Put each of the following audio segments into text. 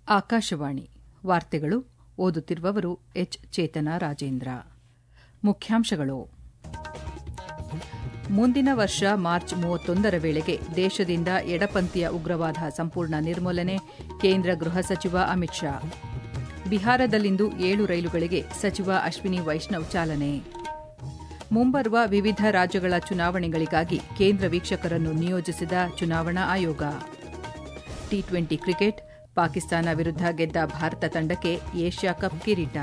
ಆಕಾಶವಾಣಿ ವಾರ್ತೆಗಳು ಓದುತ್ತಿರುವವರು ಎಚ್ ಚೇತನ ರಾಜೇಂದ್ರ ಮುಖ್ಯಾಂಶಗಳು ಮುಂದಿನ ವರ್ಷ ಮಾರ್ಚ್ ಮೂವತ್ತೊಂದರ ವೇಳೆಗೆ ದೇಶದಿಂದ ಎಡಪಂಥೀಯ ಉಗ್ರವಾದ ಸಂಪೂರ್ಣ ನಿರ್ಮೂಲನೆ ಕೇಂದ್ರ ಗೃಹ ಸಚಿವ ಅಮಿತ್ ಶಾ ಬಿಹಾರದಲ್ಲಿಂದು ಏಳು ರೈಲುಗಳಿಗೆ ಸಚಿವ ಅಶ್ವಿನಿ ವೈಷ್ಣವ್ ಚಾಲನೆ ಮುಂಬರುವ ವಿವಿಧ ರಾಜ್ಯಗಳ ಚುನಾವಣೆಗಳಿಗಾಗಿ ಕೇಂದ್ರ ವೀಕ್ಷಕರನ್ನು ನಿಯೋಜಿಸಿದ ಚುನಾವಣಾ ಆಯೋಗ ಟಿ ಟ್ವೆಂಟಿ ಕ್ರಿಕೆಟ್ ಪಾಕಿಸ್ತಾನ ವಿರುದ್ಧ ಗೆದ್ದ ಭಾರತ ತಂಡಕ್ಕೆ ಏಷ್ಯಾ ಕಪ್ ಕಿರೀಟ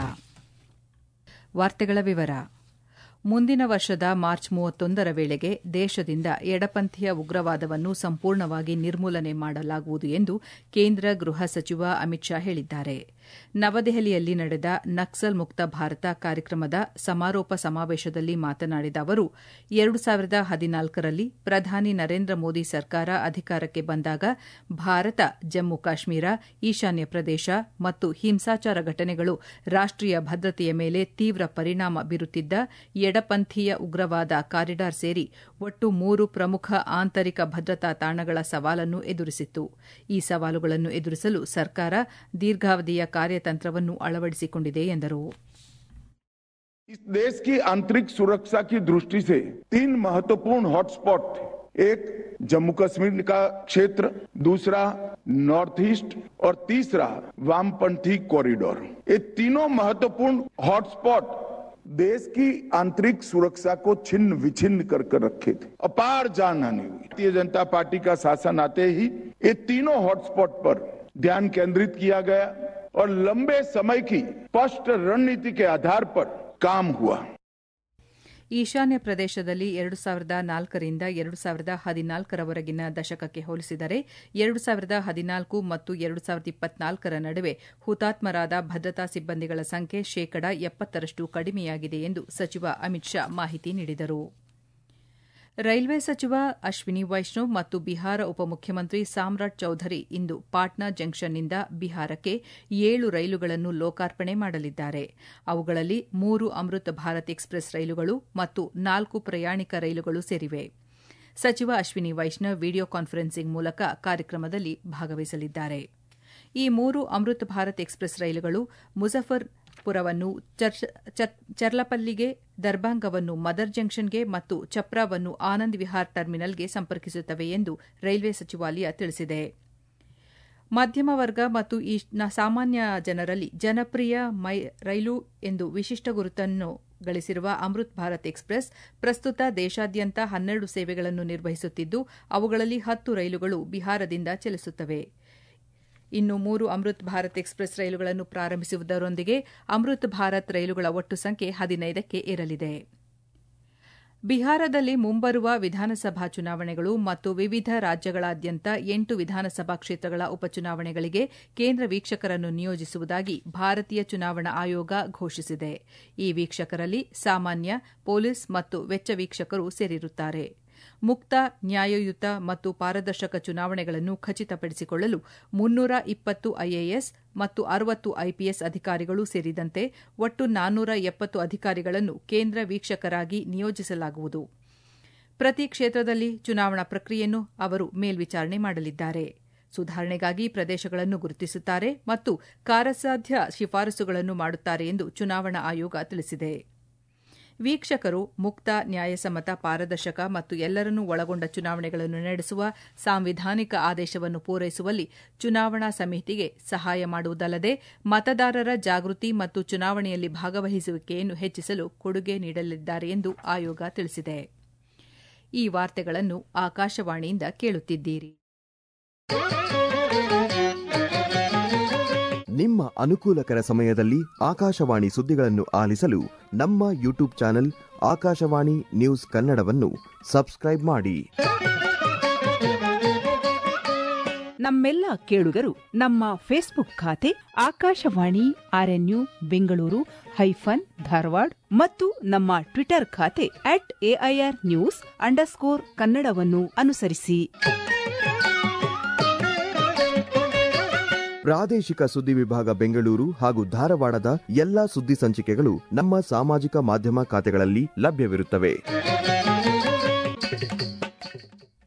ವಾರ್ತೆಗಳ ವಿವರ ಮುಂದಿನ ವರ್ಷದ ಮಾರ್ಚ್ ಮೂವತ್ತೊಂದರ ವೇಳೆಗೆ ದೇಶದಿಂದ ಎಡಪಂಥೀಯ ಉಗ್ರವಾದವನ್ನು ಸಂಪೂರ್ಣವಾಗಿ ನಿರ್ಮೂಲನೆ ಮಾಡಲಾಗುವುದು ಎಂದು ಕೇಂದ್ರ ಗೃಹ ಸಚಿವ ಅಮಿತ್ ಶಾ ಹೇಳಿದ್ದಾರೆ ನವದೆಹಲಿಯಲ್ಲಿ ನಡೆದ ನಕ್ಸಲ್ ಮುಕ್ತ ಭಾರತ ಕಾರ್ಯಕ್ರಮದ ಸಮಾರೋಪ ಸಮಾವೇಶದಲ್ಲಿ ಮಾತನಾಡಿದ ಅವರು ಎರಡು ಸಾವಿರದ ಹದಿನಾಲ್ಕರಲ್ಲಿ ಪ್ರಧಾನಿ ನರೇಂದ್ರ ಮೋದಿ ಸರ್ಕಾರ ಅಧಿಕಾರಕ್ಕೆ ಬಂದಾಗ ಭಾರತ ಜಮ್ಮು ಕಾಶ್ಮೀರ ಈಶಾನ್ಯ ಪ್ರದೇಶ ಮತ್ತು ಹಿಂಸಾಚಾರ ಘಟನೆಗಳು ರಾಷ್ಟೀಯ ಭದ್ರತೆಯ ಮೇಲೆ ತೀವ್ರ ಪರಿಣಾಮ ಬೀರುತ್ತಿದ್ದ ಎಡಪಂಥೀಯ ಉಗ್ರವಾದ ಕಾರಿಡಾರ್ ಸೇರಿ ಒಟ್ಟು ಮೂರು ಪ್ರಮುಖ ಆಂತರಿಕ ಭದ್ರತಾ ತಾಣಗಳ ಸವಾಲನ್ನು ಎದುರಿಸಿತ್ತು ಈ ಸವಾಲುಗಳನ್ನು ಎದುರಿಸಲು ಸರ್ಕಾರ ದೀರ್ಘಾವಧಿಯ ಕಾರ್ಯತಂತ್ರವನ್ನು ಅಳವಡಿಸಿಕೊಂಡಿದೆ ಎಂದರು इस देश की आंतरिक सुरक्षा की दृष्टि से तीन महत्वपूर्ण हॉटस्पॉट थे एक जम्मू कश्मीर का क्षेत्र दूसरा नॉर्थ ईस्ट और तीसरा वामपंथी कॉरिडोर ये तीनों महत्वपूर्ण हॉटस्पॉट देश की आंतरिक सुरक्षा को छिन्न विछिन्न कर कर रखे थे अपार जान हानि हुई भारतीय जनता पार्टी का शासन आते ही ये तीनों हॉटस्पॉट पर ध्यान केंद्रित किया गया और लंबे समय की स्पष्ट रणनीति के आधार पर काम हुआ ಈಶಾನ್ಯ ಪ್ರದೇಶದಲ್ಲಿ ಎರಡು ಸಾವಿರದ ನಾಲ್ಕರಿಂದ ಎರಡು ಸಾವಿರದ ಹದಿನಾಲ್ಕರವರೆಗಿನ ದಶಕಕ್ಕೆ ಹೋಲಿಸಿದರೆ ಎರಡು ಸಾವಿರದ ಹದಿನಾಲ್ಕು ಮತ್ತು ಎರಡು ಸಾವಿರದ ಇಪ್ಪತ್ನಾಲ್ಕರ ನಡುವೆ ಹುತಾತ್ಮರಾದ ಭದ್ರತಾ ಸಿಬ್ಬಂದಿಗಳ ಸಂಖ್ಯೆ ಶೇಕಡ ಎಪ್ಪತ್ತರಷ್ಟು ಕಡಿಮೆಯಾಗಿದೆ ಎಂದು ಸಚಿವ ಅಮಿತ್ ಶಾ ಮಾಹಿತಿ ನೀಡಿದರು ರೈಲ್ವೆ ಸಚಿವ ಅಶ್ವಿನಿ ವೈಷ್ಣವ್ ಮತ್ತು ಬಿಹಾರ ಉಪಮುಖ್ಯಮಂತ್ರಿ ಸಾಮ್ರಾಟ್ ಚೌಧರಿ ಇಂದು ಪಾಟ್ನಾ ಜಂಕ್ಷನ್ನಿಂದ ಬಿಹಾರಕ್ಕೆ ಏಳು ರೈಲುಗಳನ್ನು ಲೋಕಾರ್ಪಣೆ ಮಾಡಲಿದ್ದಾರೆ ಅವುಗಳಲ್ಲಿ ಮೂರು ಅಮೃತ್ ಭಾರತ್ ಎಕ್ಸ್ಪ್ರೆಸ್ ರೈಲುಗಳು ಮತ್ತು ನಾಲ್ಕು ಪ್ರಯಾಣಿಕ ರೈಲುಗಳು ಸೇರಿವೆ ಸಚಿವ ಅಶ್ವಿನಿ ವೈಷ್ಣವ್ ವಿಡಿಯೋ ಕಾನ್ಫರೆನ್ಸಿಂಗ್ ಮೂಲಕ ಕಾರ್ಯಕ್ರಮದಲ್ಲಿ ಭಾಗವಹಿಸಲಿದ್ದಾರೆ ಈ ಮೂರು ಅಮೃತ್ ಭಾರತ್ ಎಕ್ಸ್ಪ್ರೆಸ್ ರೈಲುಗಳು ಮುಜಫರ್ಪುರವನ್ನು ಚರ್ಲಪಲ್ಲಿಗೆ ದರ್ಬಾಂಗವನ್ನು ಮದರ್ ಜಂಕ್ಷನ್ಗೆ ಮತ್ತು ಚಪ್ರಾವನ್ನು ಆನಂದ್ ವಿಹಾರ್ ಟರ್ಮಿನಲ್ಗೆ ಸಂಪರ್ಕಿಸುತ್ತವೆ ಎಂದು ರೈಲ್ವೆ ಸಚಿವಾಲಯ ತಿಳಿಸಿದೆ ಮಧ್ಯಮ ವರ್ಗ ಮತ್ತು ಈ ಸಾಮಾನ್ಯ ಜನರಲ್ಲಿ ಜನಪ್ರಿಯ ಮೈ ರೈಲು ಎಂದು ವಿಶಿಷ್ಟ ಗುರುತನ್ನು ಗಳಿಸಿರುವ ಅಮೃತ್ ಭಾರತ್ ಎಕ್ಸ್ಪ್ರೆಸ್ ಪ್ರಸ್ತುತ ದೇಶಾದ್ಯಂತ ಹನ್ನೆರಡು ಸೇವೆಗಳನ್ನು ನಿರ್ವಹಿಸುತ್ತಿದ್ದು ಅವುಗಳಲ್ಲಿ ಹತ್ತು ರೈಲುಗಳು ಬಿಹಾರದಿಂದ ಚಲಿಸುತ್ತವೆ ಇನ್ನು ಮೂರು ಅಮೃತ್ ಭಾರತ್ ಎಕ್ಸ್ಪ್ರೆಸ್ ರೈಲುಗಳನ್ನು ಪ್ರಾರಂಭಿಸುವುದರೊಂದಿಗೆ ಅಮೃತ್ ಭಾರತ್ ರೈಲುಗಳ ಒಟ್ಟು ಸಂಖ್ಯೆ ಹದಿನೈದಕ್ಕೆ ಏರಲಿದೆ ಬಿಹಾರದಲ್ಲಿ ಮುಂಬರುವ ವಿಧಾನಸಭಾ ಚುನಾವಣೆಗಳು ಮತ್ತು ವಿವಿಧ ರಾಜ್ಯಗಳಾದ್ಯಂತ ಎಂಟು ವಿಧಾನಸಭಾ ಕ್ಷೇತ್ರಗಳ ಉಪಚುನಾವಣೆಗಳಿಗೆ ಕೇಂದ್ರ ವೀಕ್ಷಕರನ್ನು ನಿಯೋಜಿಸುವುದಾಗಿ ಭಾರತೀಯ ಚುನಾವಣಾ ಆಯೋಗ ಘೋಷಿಸಿದೆ ಈ ವೀಕ್ಷಕರಲ್ಲಿ ಸಾಮಾನ್ಯ ಪೊಲೀಸ್ ಮತ್ತು ವೆಚ್ಚ ವೀಕ್ಷಕರು ಸೇರಿರುತ್ತಾರೆ ಮುಕ್ತ ನ್ಯಾಯಯುತ ಮತ್ತು ಪಾರದರ್ಶಕ ಚುನಾವಣೆಗಳನ್ನು ಖಚಿತಪಡಿಸಿಕೊಳ್ಳಲು ಮುನ್ನೂರ ಇಪ್ಪತ್ತು ಐಎಎಸ್ ಮತ್ತು ಅರವತ್ತು ಐಪಿಎಸ್ ಅಧಿಕಾರಿಗಳು ಸೇರಿದಂತೆ ಒಟ್ಟು ನಾನ್ನೂರ ಎಪ್ಪತ್ತು ಅಧಿಕಾರಿಗಳನ್ನು ಕೇಂದ್ರ ವೀಕ್ಷಕರಾಗಿ ನಿಯೋಜಿಸಲಾಗುವುದು ಪ್ರತಿ ಕ್ಷೇತ್ರದಲ್ಲಿ ಚುನಾವಣಾ ಪ್ರಕ್ರಿಯೆಯನ್ನು ಅವರು ಮೇಲ್ವಿಚಾರಣೆ ಮಾಡಲಿದ್ದಾರೆ ಸುಧಾರಣೆಗಾಗಿ ಪ್ರದೇಶಗಳನ್ನು ಗುರುತಿಸುತ್ತಾರೆ ಮತ್ತು ಕಾರ್ಯಸಾಧ್ಯ ಶಿಫಾರಸುಗಳನ್ನು ಮಾಡುತ್ತಾರೆ ಎಂದು ಚುನಾವಣಾ ಆಯೋಗ ತಿಳಿಸಿದೆ ವೀಕ್ಷಕರು ಮುಕ್ತ ನ್ಯಾಯಸಮ್ಮತ ಪಾರದರ್ಶಕ ಮತ್ತು ಎಲ್ಲರನ್ನೂ ಒಳಗೊಂಡ ಚುನಾವಣೆಗಳನ್ನು ನಡೆಸುವ ಸಾಂವಿಧಾನಿಕ ಆದೇಶವನ್ನು ಪೂರೈಸುವಲ್ಲಿ ಚುನಾವಣಾ ಸಮಿತಿಗೆ ಸಹಾಯ ಮಾಡುವುದಲ್ಲದೆ ಮತದಾರರ ಜಾಗೃತಿ ಮತ್ತು ಚುನಾವಣೆಯಲ್ಲಿ ಭಾಗವಹಿಸುವಿಕೆಯನ್ನು ಹೆಚ್ಚಿಸಲು ಕೊಡುಗೆ ನೀಡಲಿದ್ದಾರೆ ಎಂದು ಆಯೋಗ ತಿಳಿಸಿದೆ ಈ ವಾರ್ತೆಗಳನ್ನು ಆಕಾಶವಾಣಿಯಿಂದ ಕೇಳುತ್ತಿದ್ದೀರಿ ನಿಮ್ಮ ಅನುಕೂಲಕರ ಸಮಯದಲ್ಲಿ ಆಕಾಶವಾಣಿ ಸುದ್ದಿಗಳನ್ನು ಆಲಿಸಲು ನಮ್ಮ ಯೂಟ್ಯೂಬ್ ಚಾನೆಲ್ ಆಕಾಶವಾಣಿ ನ್ಯೂಸ್ ಕನ್ನಡವನ್ನು ಸಬ್ಸ್ಕ್ರೈಬ್ ಮಾಡಿ ನಮ್ಮೆಲ್ಲ ಕೇಳುಗರು ನಮ್ಮ ಫೇಸ್ಬುಕ್ ಖಾತೆ ಆಕಾಶವಾಣಿ ಆರ್ಎನ್ಯು ಬೆಂಗಳೂರು ಹೈಫನ್ ಧಾರವಾಡ ಮತ್ತು ನಮ್ಮ ಟ್ವಿಟರ್ ಖಾತೆ ಅಟ್ ಎಐಆರ್ ನ್ಯೂಸ್ ಅಂಡರ್ಸ್ಕೋರ್ ಕನ್ನಡವನ್ನು ಅನುಸರಿಸಿ ಪ್ರಾದೇಶಿಕ ಸುದ್ದಿ ವಿಭಾಗ ಬೆಂಗಳೂರು ಹಾಗೂ ಧಾರವಾಡದ ಎಲ್ಲಾ ಸುದ್ದಿ ಸಂಚಿಕೆಗಳು ನಮ್ಮ ಸಾಮಾಜಿಕ ಮಾಧ್ಯಮ ಖಾತೆಗಳಲ್ಲಿ ಲಭ್ಯವಿರುತ್ತವೆ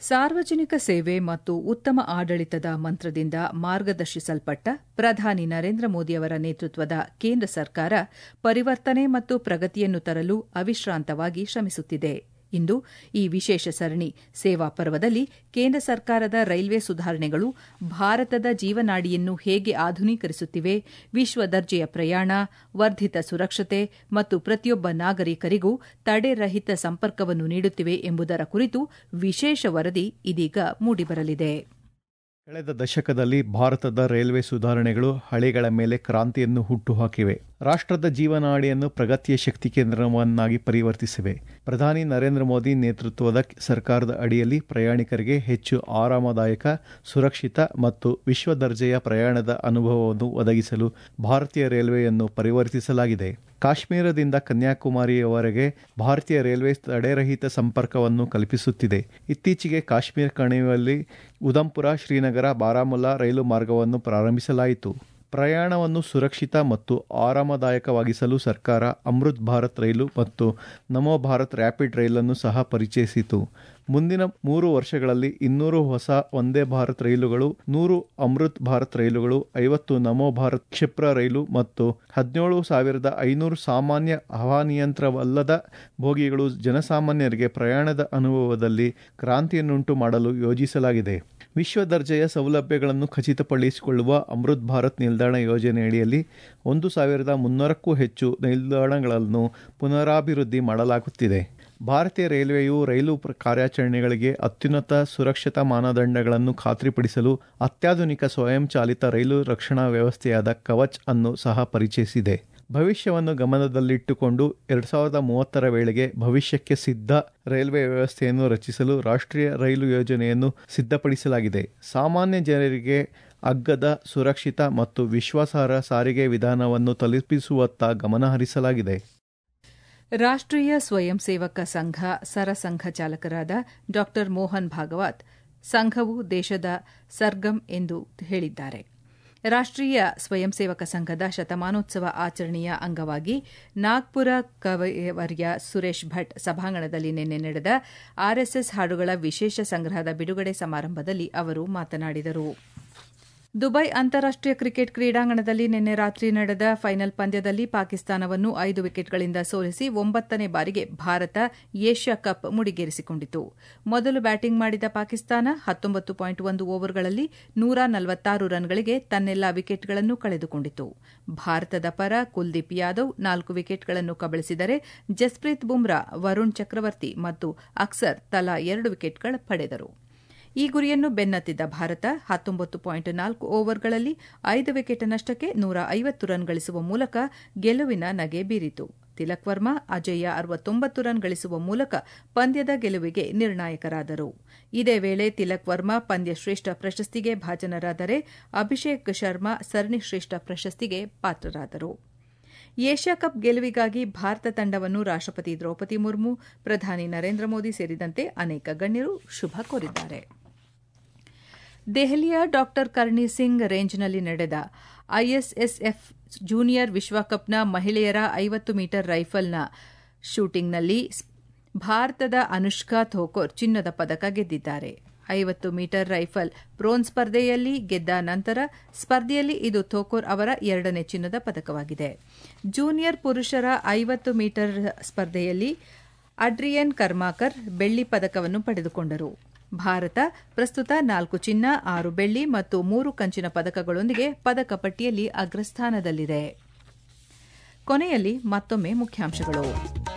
ಸಾರ್ವಜನಿಕ ಸೇವೆ ಮತ್ತು ಉತ್ತಮ ಆಡಳಿತದ ಮಂತ್ರದಿಂದ ಮಾರ್ಗದರ್ಶಿಸಲ್ಪಟ್ಟ ಪ್ರಧಾನಿ ನರೇಂದ್ರ ಮೋದಿಯವರ ನೇತೃತ್ವದ ಕೇಂದ್ರ ಸರ್ಕಾರ ಪರಿವರ್ತನೆ ಮತ್ತು ಪ್ರಗತಿಯನ್ನು ತರಲು ಅವಿಶ್ರಾಂತವಾಗಿ ಶ್ರಮಿಸುತ್ತಿದೆ ಇಂದು ಈ ವಿಶೇಷ ಸರಣಿ ಸೇವಾ ಪರ್ವದಲ್ಲಿ ಕೇಂದ್ರ ಸರ್ಕಾರದ ರೈಲ್ವೆ ಸುಧಾರಣೆಗಳು ಭಾರತದ ಜೀವನಾಡಿಯನ್ನು ಹೇಗೆ ಆಧುನೀಕರಿಸುತ್ತಿವೆ ವಿಶ್ವ ದರ್ಜೆಯ ಪ್ರಯಾಣ ವರ್ಧಿತ ಸುರಕ್ಷತೆ ಮತ್ತು ಪ್ರತಿಯೊಬ್ಬ ನಾಗರಿಕರಿಗೂ ತಡೆರಹಿತ ಸಂಪರ್ಕವನ್ನು ನೀಡುತ್ತಿವೆ ಎಂಬುದರ ಕುರಿತು ವಿಶೇಷ ವರದಿ ಇದೀಗ ಮೂಡಿಬರಲಿದೆ ಕಳೆದ ದಶಕದಲ್ಲಿ ಭಾರತದ ರೈಲ್ವೆ ಸುಧಾರಣೆಗಳು ಹಳಿಗಳ ಮೇಲೆ ಕ್ರಾಂತಿಯನ್ನು ಹುಟ್ಟುಹಾಕಿವೆ ರಾಷ್ಟ್ರದ ಜೀವನಾಡಿಯನ್ನು ಪ್ರಗತಿಯ ಶಕ್ತಿ ಕೇಂದ್ರವನ್ನಾಗಿ ಪರಿವರ್ತಿಸಿವೆ ಪ್ರಧಾನಿ ನರೇಂದ್ರ ಮೋದಿ ನೇತೃತ್ವದ ಸರ್ಕಾರದ ಅಡಿಯಲ್ಲಿ ಪ್ರಯಾಣಿಕರಿಗೆ ಹೆಚ್ಚು ಆರಾಮದಾಯಕ ಸುರಕ್ಷಿತ ಮತ್ತು ವಿಶ್ವ ದರ್ಜೆಯ ಪ್ರಯಾಣದ ಅನುಭವವನ್ನು ಒದಗಿಸಲು ಭಾರತೀಯ ರೈಲ್ವೆಯನ್ನು ಪರಿವರ್ತಿಸಲಾಗಿದೆ ಕಾಶ್ಮೀರದಿಂದ ಕನ್ಯಾಕುಮಾರಿಯವರೆಗೆ ಭಾರತೀಯ ರೈಲ್ವೆ ತಡೆರಹಿತ ಸಂಪರ್ಕವನ್ನು ಕಲ್ಪಿಸುತ್ತಿದೆ ಇತ್ತೀಚೆಗೆ ಕಾಶ್ಮೀರ ಕಣಿವೆಯಲ್ಲಿ ಉದಂಪುರ ಶ್ರೀನಗರ ಬಾರಾಮುಲ್ಲಾ ರೈಲು ಮಾರ್ಗವನ್ನು ಪ್ರಾರಂಭಿಸಲಾಯಿತು ಪ್ರಯಾಣವನ್ನು ಸುರಕ್ಷಿತ ಮತ್ತು ಆರಾಮದಾಯಕವಾಗಿಸಲು ಸರ್ಕಾರ ಅಮೃತ್ ಭಾರತ್ ರೈಲು ಮತ್ತು ನಮೋ ಭಾರತ್ ರ್ಯಾಪಿಡ್ ರೈಲನ್ನು ಸಹ ಪರಿಚಯಿಸಿತು ಮುಂದಿನ ಮೂರು ವರ್ಷಗಳಲ್ಲಿ ಇನ್ನೂರು ಹೊಸ ಒಂದೇ ಭಾರತ್ ರೈಲುಗಳು ನೂರು ಅಮೃತ್ ಭಾರತ್ ರೈಲುಗಳು ಐವತ್ತು ನಮೋ ಭಾರತ್ ಕ್ಷಿಪ್ರ ರೈಲು ಮತ್ತು ಹದಿನೇಳು ಸಾವಿರದ ಐನೂರು ಸಾಮಾನ್ಯ ಹವಾನಿಯಂತ್ರವಲ್ಲದ ಬೋಗಿಗಳು ಜನಸಾಮಾನ್ಯರಿಗೆ ಪ್ರಯಾಣದ ಅನುಭವದಲ್ಲಿ ಕ್ರಾಂತಿಯನ್ನುಂಟು ಮಾಡಲು ಯೋಜಿಸಲಾಗಿದೆ ವಿಶ್ವ ದರ್ಜೆಯ ಸೌಲಭ್ಯಗಳನ್ನು ಖಚಿತಪಡಿಸಿಕೊಳ್ಳುವ ಅಮೃತ್ ಭಾರತ್ ನಿಲ್ದಾಣ ಯೋಜನೆಯಡಿಯಲ್ಲಿ ಒಂದು ಸಾವಿರದ ಮುನ್ನೂರಕ್ಕೂ ಹೆಚ್ಚು ನಿಲ್ದಾಣಗಳನ್ನು ಪುನರಾಭಿವೃದ್ಧಿ ಮಾಡಲಾಗುತ್ತಿದೆ ಭಾರತೀಯ ರೈಲ್ವೆಯು ರೈಲು ಕಾರ್ಯಾಚರಣೆಗಳಿಗೆ ಅತ್ಯುನ್ನತ ಸುರಕ್ಷತಾ ಮಾನದಂಡಗಳನ್ನು ಖಾತ್ರಿಪಡಿಸಲು ಅತ್ಯಾಧುನಿಕ ಸ್ವಯಂಚಾಲಿತ ರೈಲು ರಕ್ಷಣಾ ವ್ಯವಸ್ಥೆಯಾದ ಕವಚ್ ಅನ್ನು ಸಹ ಪರಿಚಯಿಸಿದೆ ಭವಿಷ್ಯವನ್ನು ಗಮನದಲ್ಲಿಟ್ಟುಕೊಂಡು ಎರಡ್ ಸಾವಿರದ ಮೂವತ್ತರ ವೇಳೆಗೆ ಭವಿಷ್ಯಕ್ಕೆ ಸಿದ್ಧ ರೈಲ್ವೆ ವ್ಯವಸ್ಥೆಯನ್ನು ರಚಿಸಲು ರಾಷ್ಟ್ರೀಯ ರೈಲು ಯೋಜನೆಯನ್ನು ಸಿದ್ಧಪಡಿಸಲಾಗಿದೆ ಸಾಮಾನ್ಯ ಜನರಿಗೆ ಅಗ್ಗದ ಸುರಕ್ಷಿತ ಮತ್ತು ವಿಶ್ವಾಸಾರ್ಹ ಸಾರಿಗೆ ವಿಧಾನವನ್ನು ತಲುಪಿಸುವತ್ತ ಗಮನಹರಿಸಲಾಗಿದೆ ರಾಷ್ಟ್ರೀಯ ಸ್ವಯಂ ಸೇವಕ ಸಂಘ ಸರಸಂಘ ಚಾಲಕರಾದ ಡಾ ಮೋಹನ್ ಭಾಗವತ್ ಸಂಘವು ದೇಶದ ಸರ್ಗಮ್ ಎಂದು ಹೇಳಿದ್ದಾರೆ ರಾಷ್ಟ್ರೀಯ ಸ್ವಯಂ ಸೇವಕ ಸಂಘದ ಶತಮಾನೋತ್ಸವ ಆಚರಣೆಯ ಅಂಗವಾಗಿ ನಾಗ್ಪುರ ಕವಯವರ್ಯ ಸುರೇಶ್ ಭಟ್ ಸಭಾಂಗಣದಲ್ಲಿ ನಿನ್ನೆ ನಡೆದ ಆರ್ಎಸ್ಎಸ್ ಹಾಡುಗಳ ವಿಶೇಷ ಸಂಗ್ರಹದ ಬಿಡುಗಡೆ ಸಮಾರಂಭದಲ್ಲಿ ಅವರು ಮಾತನಾಡಿದರು ದುಬೈ ಅಂತಾರಾಷ್ಟೀಯ ಕ್ರಿಕೆಟ್ ಕ್ರೀಡಾಂಗಣದಲ್ಲಿ ನಿನ್ನೆ ರಾತ್ರಿ ನಡೆದ ಫೈನಲ್ ಪಂದ್ಯದಲ್ಲಿ ಪಾಕಿಸ್ತಾನವನ್ನು ಐದು ವಿಕೆಟ್ಗಳಿಂದ ಸೋಲಿಸಿ ಒಂಬತ್ತನೇ ಬಾರಿಗೆ ಭಾರತ ಏಷ್ಯಾ ಕಪ್ ಮುಡಿಗೇರಿಸಿಕೊಂಡಿತು ಮೊದಲು ಬ್ಯಾಟಿಂಗ್ ಮಾಡಿದ ಪಾಕಿಸ್ತಾನ ಹತ್ತೊಂಬತ್ತು ಪಾಯಿಂಟ್ ಒಂದು ಓವರ್ಗಳಲ್ಲಿ ನೂರ ನಲವತ್ತಾರು ರನ್ಗಳಿಗೆ ತನ್ನೆಲ್ಲಾ ವಿಕೆಟ್ಗಳನ್ನು ಕಳೆದುಕೊಂಡಿತು ಭಾರತದ ಪರ ಕುಲ್ದೀಪ್ ಯಾದವ್ ನಾಲ್ಕು ವಿಕೆಟ್ಗಳನ್ನು ಕಬಳಿಸಿದರೆ ಜಸ್ಪ್ರೀತ್ ಬುಮ್ರಾ ವರುಣ್ ಚಕ್ರವರ್ತಿ ಮತ್ತು ಅಕ್ಸರ್ ತಲಾ ಎರಡು ವಿಕೆಟ್ಗಳ ಪಡೆದರು ಈ ಗುರಿಯನ್ನು ಬೆನ್ನತ್ತಿದ್ದ ಭಾರತ ಹತ್ತೊಂಬತ್ತು ಪಾಯಿಂಟ್ ನಾಲ್ಕು ಓವರ್ಗಳಲ್ಲಿ ಐದು ವಿಕೆಟ್ ನಷ್ಟಕ್ಕೆ ನೂರ ಐವತ್ತು ರನ್ ಗಳಿಸುವ ಮೂಲಕ ಗೆಲುವಿನ ನಗೆ ಬೀರಿತು ತಿಲಕ್ ವರ್ಮಾ ಅಜಯ್ಯ ಅರವತ್ತೊಂಬತ್ತು ರನ್ ಗಳಿಸುವ ಮೂಲಕ ಪಂದ್ಯದ ಗೆಲುವಿಗೆ ನಿರ್ಣಾಯಕರಾದರು ಇದೇ ವೇಳೆ ತಿಲಕ್ ವರ್ಮಾ ಪಂದ್ಯ ಶ್ರೇಷ್ಠ ಪ್ರಶಸ್ತಿಗೆ ಭಾಜನರಾದರೆ ಅಭಿಷೇಕ್ ಶರ್ಮಾ ಸರಣಿ ಶ್ರೇಷ್ಠ ಪ್ರಶಸ್ತಿಗೆ ಪಾತ್ರರಾದರು ಏಷ್ಯಾ ಕಪ್ ಗೆಲುವಿಗಾಗಿ ಭಾರತ ತಂಡವನ್ನು ರಾಷ್ಟಪತಿ ದ್ರೌಪದಿ ಮುರ್ಮು ಪ್ರಧಾನಿ ನರೇಂದ್ರ ಮೋದಿ ಸೇರಿದಂತೆ ಅನೇಕ ಗಣ್ಯರು ಶುಭ ಕೋರಿದ್ದಾರೆ ದೆಹಲಿಯ ಡಾ ಕರ್ಣಿ ಸಿಂಗ್ ರೇಂಜ್ನಲ್ಲಿ ನಡೆದ ಐಎಸ್ಎಸ್ಎಫ್ ಜೂನಿಯರ್ ವಿಶ್ವಕಪ್ನ ಮಹಿಳೆಯರ ಐವತ್ತು ಮೀಟರ್ ರೈಫಲ್ನ ಶೂಟಿಂಗ್ನಲ್ಲಿ ಭಾರತದ ಅನುಷ್ಕಾ ಥೋಕರ್ ಚಿನ್ನದ ಪದಕ ಗೆದ್ದಿದ್ದಾರೆ ಐವತ್ತು ಮೀಟರ್ ರೈಫಲ್ ಬ್ರೋನ್ಸ್ ಸ್ಪರ್ಧೆಯಲ್ಲಿ ಗೆದ್ದ ನಂತರ ಸ್ಪರ್ಧೆಯಲ್ಲಿ ಇದು ಥೋಕೋರ್ ಅವರ ಎರಡನೇ ಚಿನ್ನದ ಪದಕವಾಗಿದೆ ಜೂನಿಯರ್ ಪುರುಷರ ಐವತ್ತು ಮೀಟರ್ ಸ್ಪರ್ಧೆಯಲ್ಲಿ ಅಡ್ರಿಯನ್ ಕರ್ಮಾಕರ್ ಬೆಳ್ಳಿ ಪದಕವನ್ನು ಪಡೆದುಕೊಂಡರು ಭಾರತ ಪ್ರಸ್ತುತ ನಾಲ್ಕು ಚಿನ್ನ ಆರು ಬೆಳ್ಳಿ ಮತ್ತು ಮೂರು ಕಂಚಿನ ಪದಕಗಳೊಂದಿಗೆ ಪದಕ ಪಟ್ಟಿಯಲ್ಲಿ ಅಗ್ರಸ್ಥಾನದಲ್ಲಿದೆ ಕೊನೆಯಲ್ಲಿ ಮತ್ತೊಮ್ಮೆ ಮುಖ್ಯಾಂಶಗಳು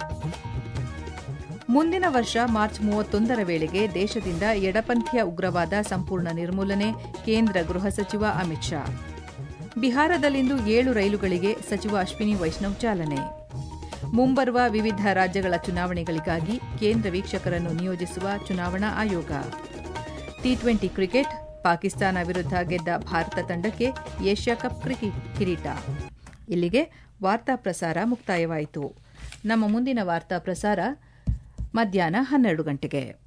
ಮುಂದಿನ ವರ್ಷ ಮಾರ್ಚ್ ಮೂವತ್ತೊಂದರ ವೇಳೆಗೆ ದೇಶದಿಂದ ಎಡಪಂಥೀಯ ಉಗ್ರವಾದ ಸಂಪೂರ್ಣ ನಿರ್ಮೂಲನೆ ಕೇಂದ್ರ ಗೃಹ ಸಚಿವ ಅಮಿತ್ ಶಾ ಬಿಹಾರದಲ್ಲಿಂದು ಏಳು ರೈಲುಗಳಿಗೆ ಸಚಿವ ಅಶ್ವಿನಿ ವೈಷ್ಣವ್ ಚಾಲನೆ ಮುಂಬರುವ ವಿವಿಧ ರಾಜ್ಯಗಳ ಚುನಾವಣೆಗಳಿಗಾಗಿ ಕೇಂದ್ರ ವೀಕ್ಷಕರನ್ನು ನಿಯೋಜಿಸುವ ಚುನಾವಣಾ ಆಯೋಗ ಟಿ ಟ್ವೆಂಟಿ ಕ್ರಿಕೆಟ್ ಪಾಕಿಸ್ತಾನ ವಿರುದ್ಧ ಗೆದ್ದ ಭಾರತ ತಂಡಕ್ಕೆ ಏಷ್ಯಾ ಕಪ್ ಕ್ರಿಕೆಟ್ ಕಿರೀಟ ಇಲ್ಲಿಗೆ ವಾರ್ತಾ ಪ್ರಸಾರ ಮುಕ್ತಾಯವಾಯಿತು ನಮ್ಮ ಮುಂದಿನ ವಾರ್ತಾ ಪ್ರಸಾರ ಮಧ್ಯಾಹ್ನ ಹನ್ನೆರಡು ಗಂಟೆಗೆ